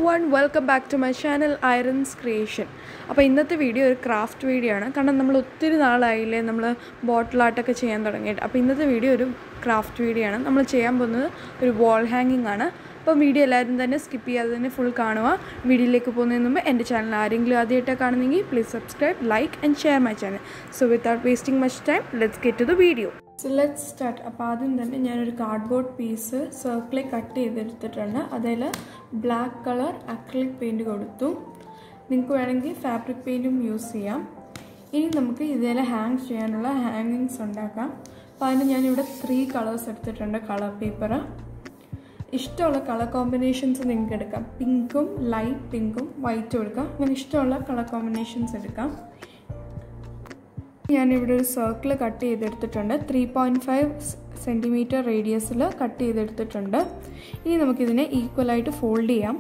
one welcome back to my channel Irene's creation അപ്പോൾ ഇന്നത്തെ video ഒരു ക്രാഫ്റ്റ് വീഡിയോ ആണ് കാരണം നമ്മൾ ഒത്തിരി നാളായില്ലേ നമ്മൾ ബോട്ടിൽ ആർട്ടൊക്കെ ചെയ്യാൻ തുടങ്ങിയിട്ട് അപ്പോൾ ഇന്നത്തെ വീഡിയോ ഒരു ക്രാഫ്റ്റ് വീഡിയോ ആണ് നമ്മൾ ചെയ്യാൻ പോകുന്നത് ഒരു വാൾ ഹാങ്ങിങ് ആണ് അപ്പോൾ വീഡിയോ എല്ലാവരും തന്നെ സ്കിപ്പ് ചെയ്യാതെ തന്നെ ഫുൾ കാണുക വീഡിയോയിലേക്ക് പോകുന്നതിന് മുമ്പ് എൻ്റെ ചാനൽ ആരെങ്കിലും ആദ്യമായിട്ടാണ് കാണുന്നെങ്കിൽ please subscribe like and share my channel so without wasting much time let's get to the video so let's start അപ്പോൾ ആദ്യം തന്നെ ഞാനൊരു കാർഡ്ബോർഡ് പീസ് സർക്കിളിൽ കട്ട് ചെയ്തെടുത്തിട്ടുണ്ട് അതിൽ ബ്ലാക്ക് കളർ അക്രിലിക് പെയിൻറ് കൊടുത്തു നിങ്ങൾക്ക് വേണമെങ്കിൽ ഫാബ്രിക് പെയിൻറ്റും യൂസ് ചെയ്യാം ഇനി നമുക്ക് ഇതിൽ ഹാങ് ചെയ്യാനുള്ള ഹാങ്ങിങ്സ് ഉണ്ടാക്കാം അപ്പോൾ അതിന് ഞാനിവിടെ ത്രീ കളേഴ്സ് എടുത്തിട്ടുണ്ട് കളർ പേപ്പർ ഇഷ്ടമുള്ള കളർ കോമ്പിനേഷൻസ് നിങ്ങൾക്ക് എടുക്കാം പിങ്കും ലൈറ്റ് പിങ്കും വൈറ്റും എടുക്കാം അങ്ങനെ ഇഷ്ടമുള്ള കളർ കോമ്പിനേഷൻസ് എടുക്കാം ഞാനിവിടെ ഒരു സർക്കിൾ കട്ട് ചെയ്തെടുത്തിട്ടുണ്ട് ത്രീ പോയിൻറ്റ് ഫൈവ് സെൻറ്റിമീറ്റർ റേഡിയസിൽ കട്ട് ചെയ്തെടുത്തിട്ടുണ്ട് ഇനി നമുക്കിതിനെ ഈക്വലായിട്ട് ഫോൾഡ് ചെയ്യാം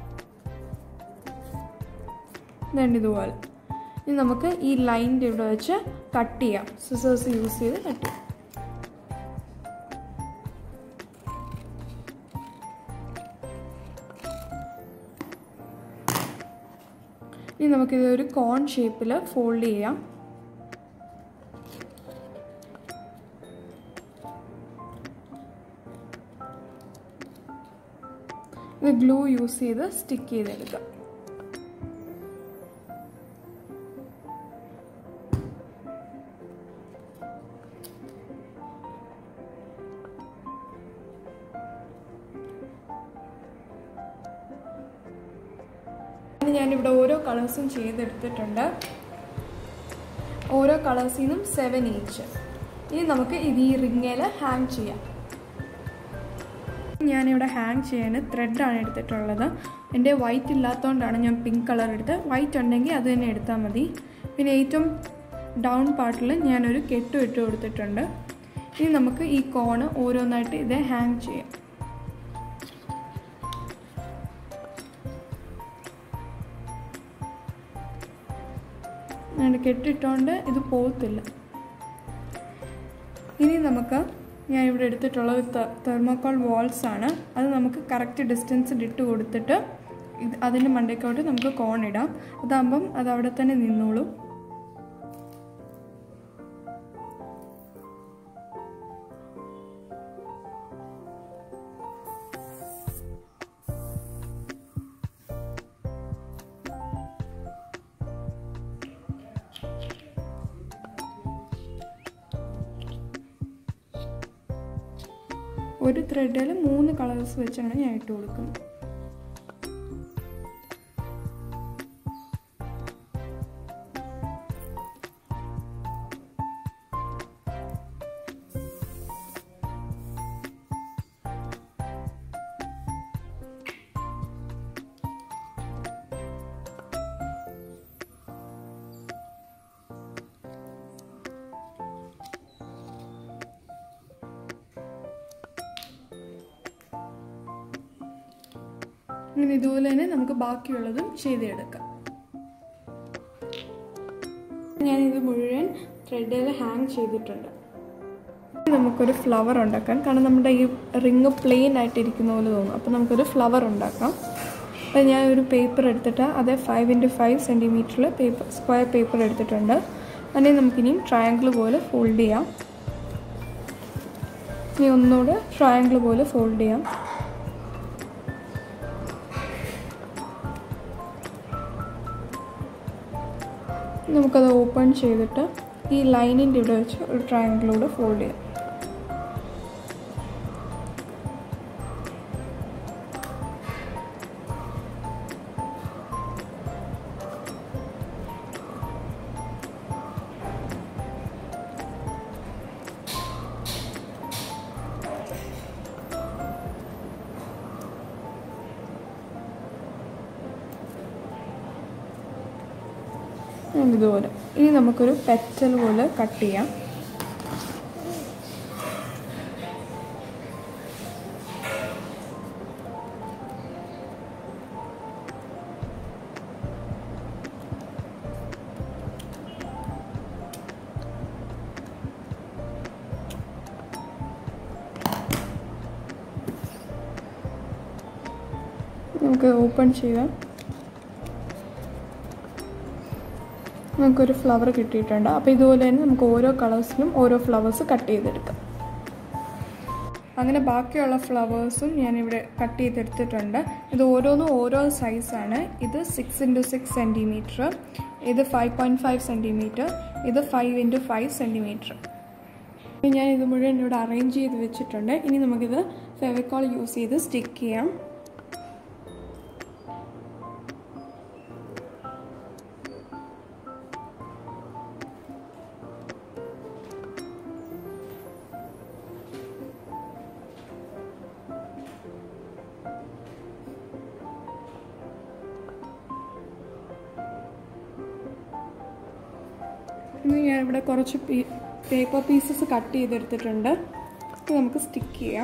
ഇതുണ്ട് ഇതുപോലെ ഇനി നമുക്ക് ഈ ലൈനിൻ്റെ ഇവിടെ വെച്ച് കട്ട് ചെയ്യാം സിസേഴ്സ് യൂസ് ചെയ്ത് കട്ട് ചെയ്യാം ഇനി നമുക്കിത് ഒരു കോൺ ഷേപ്പിൽ ഫോൾഡ് ചെയ്യാം ഇത് ഗ്ലൂ യൂസ് ചെയ്ത് സ്റ്റിക്ക് ചെയ്തെടുക്കാം ഞാനിവിടെ ഓരോ കളേഴ്സും ചെയ്തെടുത്തിട്ടുണ്ട് ഓരോ കളേഴ്സിൽ നിന്നും സെവൻ ഈച്ച് ഇനി നമുക്ക് ഇത് ഈ റിങ്ങയിൽ ഹാങ് ചെയ്യാം ഞാനിവിടെ ഹാങ് ചെയ്യാൻ ത്രെഡാണ് എടുത്തിട്ടുള്ളത് എൻ്റെ വൈറ്റ് ഇല്ലാത്തതുകൊണ്ടാണ് ഞാൻ പിങ്ക് കളർ എടുത്ത് വൈറ്റ് ഉണ്ടെങ്കിൽ അത് തന്നെ എടുത്താൽ മതി പിന്നെ ഏറ്റവും ഡൗൺ പാർട്ടിൽ ഞാനൊരു കെട്ടും ഇട്ട് കൊടുത്തിട്ടുണ്ട് ഇനി നമുക്ക് ഈ കോണ് ഓരോന്നായിട്ട് ഇത് ഹാങ് ചെയ്യാം ഞാൻ കെട്ടിട്ടുകൊണ്ട് ഇത് പോകത്തില്ല ഇനി നമുക്ക് ഞാൻ ഇവിടെ എടുത്തിട്ടുള്ളത് തെർമോക്കോൾ വാൾസ് ആണ് അത് നമുക്ക് കറക്റ്റ് ഡിസ്റ്റൻസിൽ ഇട്ട് കൊടുത്തിട്ട് ഇത് അതിൻ്റെ മണ്ടയ്ക്കോട്ട് നമുക്ക് കോൺ ഇടാം അതാകുമ്പം അത് അവിടെ തന്നെ നിന്നോളും ഒരു ത്രെഡിൽ മൂന്ന് കളേഴ്സ് വെച്ചാണ് ഞാൻ ഇട്ട് കൊടുക്കുന്നത് ഇങ്ങനെ ഇതുപോലെ തന്നെ നമുക്ക് ബാക്കിയുള്ളതും ചെയ്തെടുക്കാം ഞാനിത് മുഴുവൻ ത്രെഡിൽ ഹാങ് ചെയ്തിട്ടുണ്ട് നമുക്കൊരു ഫ്ലവർ ഉണ്ടാക്കാം കാരണം നമ്മുടെ ഈ റിങ് പ്ലെയിൻ ആയിട്ട് ഇരിക്കുന്ന പോലെ തോന്നും അപ്പോൾ നമുക്കൊരു ഫ്ലവർ ഉണ്ടാക്കാം അപ്പോൾ ഞാൻ ഒരു പേപ്പർ എടുത്തിട്ട് അതേ ഫൈവ് ഇൻറ്റു ഫൈവ് സെൻറ്റിമീറ്ററിൽ പേപ്പർ സ്ക്വയർ പേപ്പർ എടുത്തിട്ടുണ്ട് അതിനെ നമുക്കിനിയും ട്രയാങ്കിൾ പോലെ ഫോൾഡ് ചെയ്യാം ഇനി ഒന്നുകൂടെ ട്രയാങ്കിൾ പോലെ ഫോൾഡ് ചെയ്യാം നമുക്കത് ഓപ്പൺ ചെയ്തിട്ട് ഈ ലൈനിൻ്റെ ഇവിടെ വെച്ച് ഒരു ട്രയാങ്കിളൂടെ ഫോൾഡ് ചെയ്യാം ഇതുപോലെ ഇനി നമുക്കൊരു പെറ്റൽ പോലെ കട്ട് ചെയ്യാം നമുക്ക് ഓപ്പൺ ചെയ്താൽ നമുക്കൊരു ഫ്ലവർ കിട്ടിയിട്ടുണ്ട് അപ്പോൾ ഇതുപോലെ തന്നെ നമുക്ക് ഓരോ കളേഴ്സിലും ഓരോ ഫ്ലവേഴ്സ് കട്ട് ചെയ്തെടുക്കാം അങ്ങനെ ബാക്കിയുള്ള ഫ്ലവേഴ്സും ഞാനിവിടെ കട്ട് ചെയ്തെടുത്തിട്ടുണ്ട് ഇത് ഓരോന്നും ഓരോ സൈസാണ് ഇത് സിക്സ് ഇൻറ്റു സിക്സ് സെൻറ്റിമീറ്റർ ഇത് ഫൈവ് പോയിൻറ്റ് ഫൈവ് സെൻറ്റിമീറ്റർ ഇത് ഫൈവ് ഇൻറ്റു ഫൈവ് സെൻറ്റിമീറ്റർ ഞാൻ ഇത് മുഴുവൻ ഇവിടെ അറേഞ്ച് ചെയ്ത് വെച്ചിട്ടുണ്ട് ഇനി നമുക്കിത് ഫെവിക്കോൾ യൂസ് ചെയ്ത് സ്റ്റിക്ക് ചെയ്യാം ഇനി ഞാനിവിടെ കുറച്ച് പീ പേപ്പർ പീസസ് കട്ട് ചെയ്തെടുത്തിട്ടുണ്ട് ഇത് നമുക്ക് സ്റ്റിക്ക് ചെയ്യാം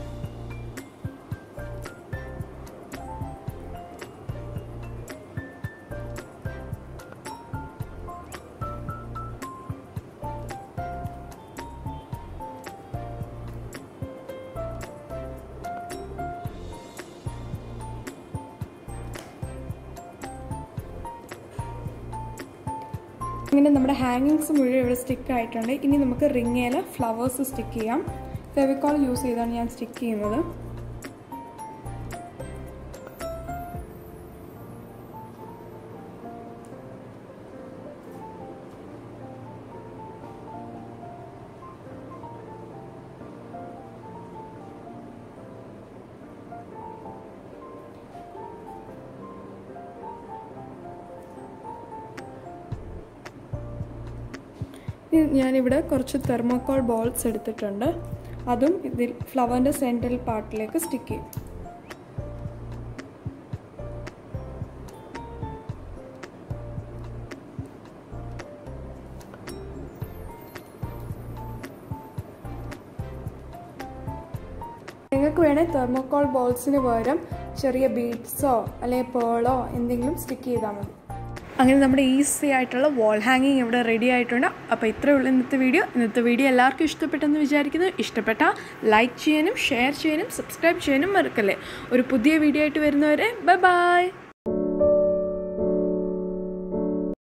ഇങ്ങനെ നമ്മുടെ ഹാങ്ങിങ്സ് മുഴുവൻ ഇവിടെ സ്റ്റിക്ക് ആയിട്ടുണ്ട് ഇനി നമുക്ക് റിങ്ങയിൽ ഫ്ലവേഴ്സ് സ്റ്റിക്ക് ചെയ്യാം ഫെവിക്കോൾ യൂസ് ചെയ്താണ് ഞാൻ സ്റ്റിക്ക് ചെയ്യുന്നത് ഞാനിവിടെ കുറച്ച് തെർമോക്കോൾ ബോൾസ് എടുത്തിട്ടുണ്ട് അതും ഇതിൽ ഫ്ലവറിൻ്റെ സെൻട്രൽ പാർട്ടിലേക്ക് സ്റ്റിക്ക് ചെയ്യും നിങ്ങൾക്ക് വേണേൽ തെർമോക്കോൾ ബോൾസിന് പകരം ചെറിയ ബീഡ്സോ അല്ലെങ്കിൽ പേളോ എന്തെങ്കിലും സ്റ്റിക്ക് ചെയ്താൽ മതി അങ്ങനെ നമ്മുടെ ഈസി ആയിട്ടുള്ള വാൾ ഹാങ്ങിങ് ഇവിടെ റെഡി ആയിട്ടുണ്ട് അപ്പോൾ ഇത്രയേ ഉള്ളൂ ഇന്നത്തെ വീഡിയോ ഇന്നത്തെ വീഡിയോ എല്ലാവർക്കും ഇഷ്ടപ്പെട്ടെന്ന് വിചാരിക്കുന്നു ഇഷ്ടപ്പെട്ടാൽ ലൈക്ക് ചെയ്യാനും ഷെയർ ചെയ്യാനും സബ്സ്ക്രൈബ് ചെയ്യാനും മറക്കല്ലേ ഒരു പുതിയ വീഡിയോ ആയിട്ട് വരുന്നവരെ ബൈ ബൈ